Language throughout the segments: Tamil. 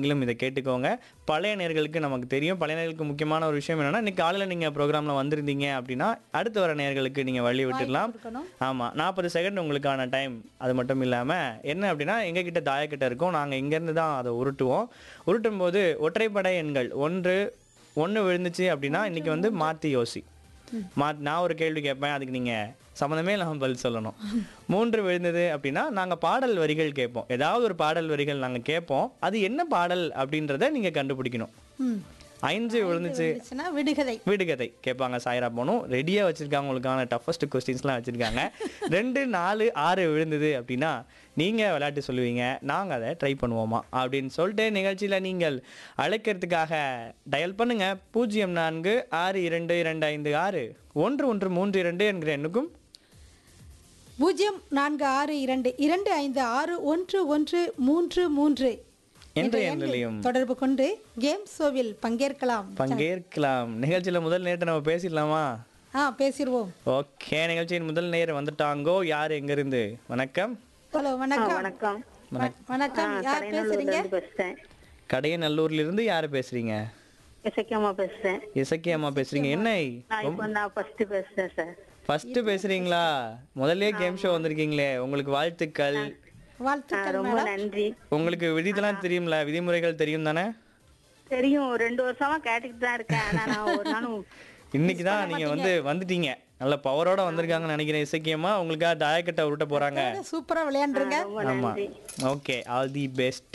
நீங்களும் இதை கேட்டுக்கோங்க பழைய நேர்களுக்கு நமக்கு தெரியும் பழைய நேர்களுக்கு முக்கியமான ஒரு விஷயம் என்னன்னா இன்னைக்கு காலையில் நீங்கள் ப்ரோக்ராமில் வந்திருந்தீங்க அப்படின்னா அடுத்து வர நேர்களுக்கு நீங்கள் வழி விட்டுடலாம் கொடுக்கணும் ஆமாம் நாற்பது செகண்ட் உங்களுக்கான டைம் அது மட்டும் இல்லாமல் என்ன அப்படின்னா எங்ககிட்ட தாயக்கிட்ட இருக்கும் நாங்கள் இங்கேருந்து தான் அதை உருட்டுவோம் உருட்டும் போது ஒற்றைப்படை எண்கள் ஒன்று ஒன்று விழுந்துச்சு அப்படின்னா இன்னைக்கு வந்து மாற்றி யோசி மா நான் ஒரு கேள்வி கேட்பேன் அதுக்கு நீங்கள் சம்மந்தமே இல்லாமல் பதில் சொல்லணும் மூன்று விழுந்தது அப்படின்னா நாங்கள் பாடல் வரிகள் கேட்போம் ஏதாவது ஒரு பாடல் வரிகள் நாங்கள் கேட்போம் அது என்ன பாடல் அப்படின்றத நீங்கள் கண்டுபிடிக்கணும் ம் ஐந்து விழுந்துச்சு இருந்துச்சுன்னா விடுகதை வீடுகதை கேட்பாங்க சாய்ரா போனும் ரெடியாக வச்சுருக்காங்க உங்களுக்கான டஃபஸ்ட் கொஸ்டின்ஸ்லாம் வச்சுருக்காங்க ரெண்டு நாலு ஆறு விழுந்தது அப்படின்னா நீங்கள் விளையாட்டு சொல்லுவீங்க நாங்கள் அதை ட்ரை பண்ணுவோமா அப்படின்னு சொல்லிட்டு நிகழ்ச்சியில் நீங்கள் அழைக்கிறதுக்காக டயல் பண்ணுங்க பூஜ்ஜியம் நான்கு ஆறு இரண்டு இரண்டு ஐந்து ஆறு ஒன்று ஒன்று மூன்று இரண்டு என்கிற எண்ணுக்கும் பூஜ்ஜியம் நான்கு ஆறு இரண்டு இரண்டு ஐந்து ஆறு ஒன்று ஒன்று மூன்று மூன்று என்ற என்ற எண்ணிலையும் எண்ணில் தொடர்பு கொண்டு கேம் ஷோவில் பங்கேற்கலாம் பங்கேற்கலாம் நிகழ்ச்சியில் முதல் நேரத்தை நம்ம பேசிடலாமா ஆ பேசிடுவோம் ஓகே நிகழ்ச்சியின் முதல் நேரம் வந்துட்டாங்கோ யார் எங்கேருந்து வணக்கம் ஹலோ வணக்கம் வணக்கம் வ- வணக்கம் யார் பேசுறீங்க இருந்து பேசுறேன் கடையநல்லூர்லேருந்து யார் பேசுகிறீங்க இசக்கியம்மா பேசுறேன் இசக்கி அம்மா பேசுறீங்க என்ன நான் இப்போ நான் ஃபர்ஸ்ட் பேசுறேன் சார் ஃபர்ஸ்ட் பேசுறீங்களா முதல்லயே கேம் ஷோ வந்திருக்கீங்களே உங்களுக்கு வாழ்த்துக்கள் வாழ்த்துக்கள் ரொம்ப நன்றி உங்களுக்கு விதிதெல்லாம் தெரியும்ல விதிமுறைகள் தெரியும் தானே தெரியும் ரெண்டு வருஷமா கேட்டுக்கிட்டு தான் இருக்கேன் ஆனா நான் ஒரு நாளும் இன்னைக்கு தான் நீங்க வந்து வந்துட்டீங்க நல்ல பவரோட வந்திருக்காங்கன்னு நினைக்கிறேன் இசக்கியம்மா உங்களுக்காக தாயக்கட்டை உருட்ட போறாங்க சூப்பரா விளையாண்டுருங்க ரொம்ப ஆமா நன்றி ஓகே ஆல் தி பெஸ்ட்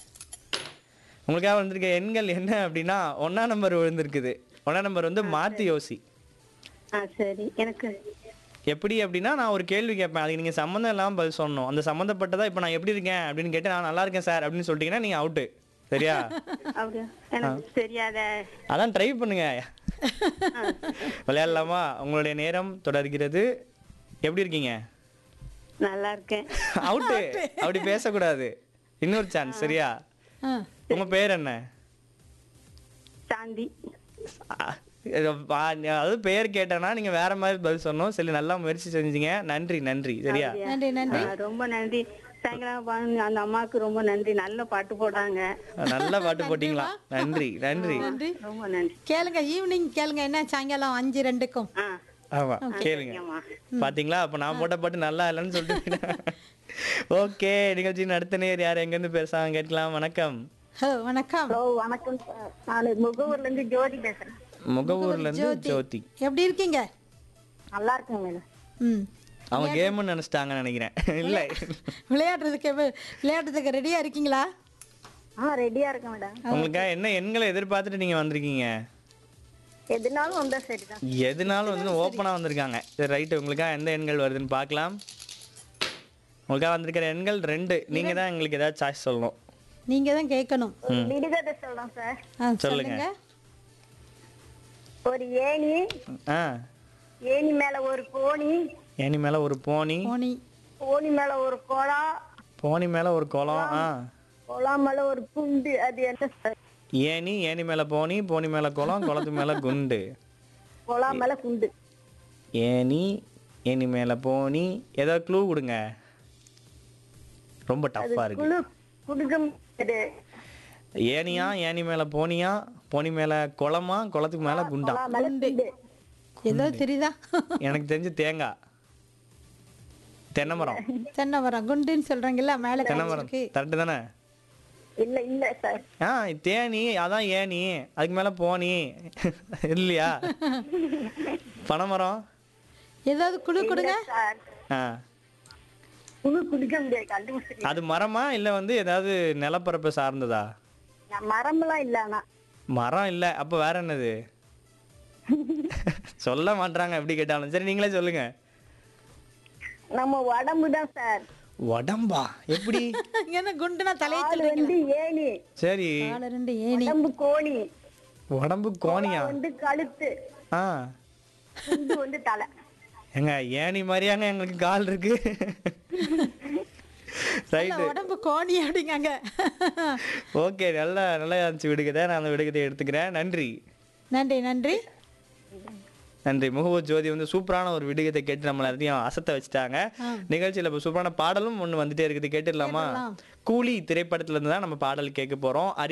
உங்களுக்காக வந்திருக்க எண்கள் என்ன அப்படின்னா ஒன்னா நம்பர் விழுந்திருக்குது ஒன்னா நம்பர் வந்து மாத்தி யோசி ஆ சரி எனக்கு எப்படி அப்படின்னா நான் ஒரு கேள்வி கேட்பேன் அதுக்கு நீங்கள் சம்மந்தம் இல்லாமல் பதில் சொல்லணும் அந்த சம்மந்தப்பட்டதா இப்போ நான் எப்படி இருக்கேன் அப்படின்னு கேட்டு நான் நல்லா இருக்கேன் சார் அப்படின்னு சொல்லிட்டீங்கன்னா நீங்கள் அவுட்டு சரியா அப்படியா எனக்கு தெரியாத அதான் ட்ரை பண்ணுங்க விளையாடலாமா உங்களுடைய நேரம் தொடர்கிறது எப்படி இருக்கீங்க நல்லா இருக்கேன் அவுட்டு அப்படி பேசக்கூடாது இன்னொரு சான்ஸ் சரியா ஆ, உங்க பேர் என்ன சாந்தி அ- இது பா- அதாவது பேர் கேட்டேன்னா நீங்க வேற மாதிரி பதில் சொல்லணும் சரி நல்லா முயற்சி செஞ்சீங்க நன்றி நன்றி சரியா நன்றி நன்றி ஆ, ரொம்ப நன்றி சாயங்காலம் பாருங்க, அந்த அம்மாவுக்கு ரொம்ப நன்றி நல்ல பாட்டு போடுறாங்க நல்ல பாட்டு போட்டீங்களா நன்றி நன்றி நன்றி ரொம்ப நன்றி கேளுங்க ஈவினிங் கேளுங்க என்ன சாயங்காலம் அஞ்சு ரெண்டுக்கும் ஆ ஆமா கேளுங்க சரிங்கம்மா பாத்தீங்களா அப்ப நான் போட்ட பாட்டு நல்லா இல்லைன்னு சொல்லிட்டு ஓகே நிகழ்ச்சியின் அடுத்த நேர் யார் எங்க இருந்து பேசுறாங்க கேட்கலாம் வணக்கம் ஹலோ வணக்கம் ஹலோ வணக்கம் சார் நான் முகவூர்ல இருந்து ஜோதி பேசுறேன் முகவூர்ல இருந்து ஜோதி எப்படி இருக்கீங்க நல்லா இருக்கேன் மேடம் ம் அவங்க கேம்னு நினைச்சிட்டாங்கன்னு நினைக்கிறேன் இல்ல விளையாடுறதுக்கு எவ்வ- விளையாடுறதுக்கு ரெடியா இருக்கீங்களா ஆ ரெடியா இருக்கேன் மேடம் உங்களுக்காக என்ன எண்களை எதிர்பார்த்துட்டு நீங்க வந்திருக்கீங்க எதுனாலும் வந்தா சரிதான் எதுனாலும் வந்து ஓப்பனா வந்திருக்காங்க சரி ரைட்டு உங்களுக்காக எந்த எண்கள் வருதுன்னு பார்க்கலாம் உங்களுக்காக வந்திருக்கிற எண்கள் ரெண்டு நீங்க தான் எங்களுக்கு ஏதாவது சாய்ஸ் சொல்லணும் நீங்க தான் கேட்கணும் விடுகதை சொல்றேன் சார் ஆ, சொல்லுங்க. சொல்லுங்க ஒரு ஏணி ஆ ஏணி மேல ஒரு கோணி ஏனி மேல ஒரு போனி போனி கோணி மேல ஒரு கோலா போனி மேல ஒரு குளம் ஆ கோலா மேல ஒரு குண்டு அது என்ன சார் ஏனி ஏனி மேல போனி போனி மேல குளம் குளத்து மேல குண்டு கோலா மேல குண்டு ஏனி ஏனி மேல போனி ஏதாவது க்ளூ கொடுங்க ரொம்ப டஃப்பா இருக்கு குழு குடுக்கும் இது ஏனியா ஏனி மேல போனியா போனி மேல குளமா குளத்துக்கு மேல குண்டா கோலா மேல குண்டு ஏதோ தெரியுதா எனக்கு தெரிஞ்சு தேங்காய் தென்னை மரம் தென்னை மரம் குண்டுன்னு சொல்றாங்கல்ல மேல தென்னை மரம் இருக்கு கரெக்டு தானே இல்ல இல்ல சார் ஆ தேனி அதான் ஏனி அதுக்கு மேல போனி இல்லையா பனைமரம் ஏதாவது குழு கொடுங்க சார் ஆ குழு குடிக்க முடியாது கண்டுபிடிச்சிருக்கேன் அது மரமா இல்ல வந்து ஏதாவது நிலப்பரப்பு சார்ந்ததா மரமெல்லாம் இல்ல ஆனா மரம் இல்ல அப்ப வேற என்னது சொல்ல மாட்றாங்க எப்படி கேட்டாலும் சரி நீங்களே சொல்லுங்க நம்ம உடம்பு தான் சார் உடம்பா எப்படி என்ன குண்டுனா தலையை ஆள் சொல்றீங்க வந்து ஏணி சரி கால ரெண்டு ஏணி உடம்பு கோணி உடம்பு கோணியா வந்து கழுத்து ஆ குண்டு வந்து தலை ஏங்க ஏணி மாதிரியாங்க எங்களுக்கு கால் இருக்கு ரைட்டு உடம்பு கோணி அப்படிங்காங்க ஓகே நல்லா நல்லா இருந்துச்சு விடுகதை நான் அந்த விடுகதையை எடுத்துக்கிறேன் நன்றி நன்றி நன்றி நன்றி முகவூர் ஜோதி வந்து சூப்பரான ஒரு விடுகதை கேட்டு நம்மள எல்லாத்தையும் அசத்த வச்சுட்டாங்க நிகழ்ச்சியில இப்போ சூப்பரான பாடலும் ஒன்று வந்துட்டே இருக்குது கேட்டுடலாமா கேட்டுடலாம். கூலி திரைப்படத்துல இருந்து தான் நம்ம பாடல் கேட்க போறோம்